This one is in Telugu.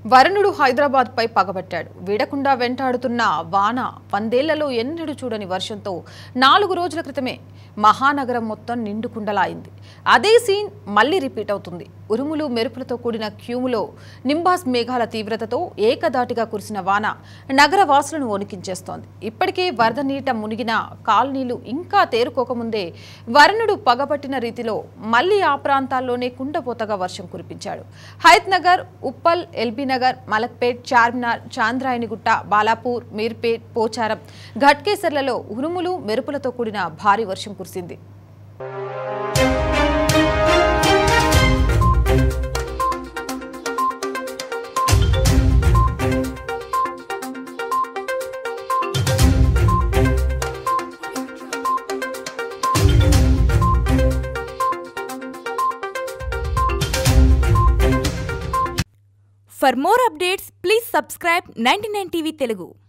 వరుణుడు హైదరాబాద్ పై పగబట్టాడు వీడకుండా వెంటాడుతున్న వాన వందేళ్లలో ఎన్నడూ చూడని వర్షంతో నాలుగు రోజుల క్రితమే మహానగరం మొత్తం నిండుకుండలాయింది అదే సీన్ మళ్ళీ రిపీట్ అవుతుంది ఉరుములు మెరుపులతో కూడిన క్యూములో నింబాస్ మేఘాల తీవ్రతతో ఏకదాటిగా కురిసిన వాన నగర వాసులను వణికించేస్తోంది ఇప్పటికే వరద నీట మునిగిన కాలనీలు ఇంకా తేరుకోకముందే వరుణుడు పగబట్టిన రీతిలో మళ్లీ ఆ ప్రాంతాల్లోనే కుండపోతగా వర్షం కురిపించాడు హైత్ నగర్ ఉప్పల్ ఎల్బీ నగర్ మలక్పేట్ చార్మినార్ చాంద్రాయనిగుట్ట బాలాపూర్ మీర్పేట్ పోచారం ఘట్కేసర్లలో ఉరుములు మెరుపులతో కూడిన భారీ వర్షం కురిసింది For more updates, please subscribe 99 TV Telugu.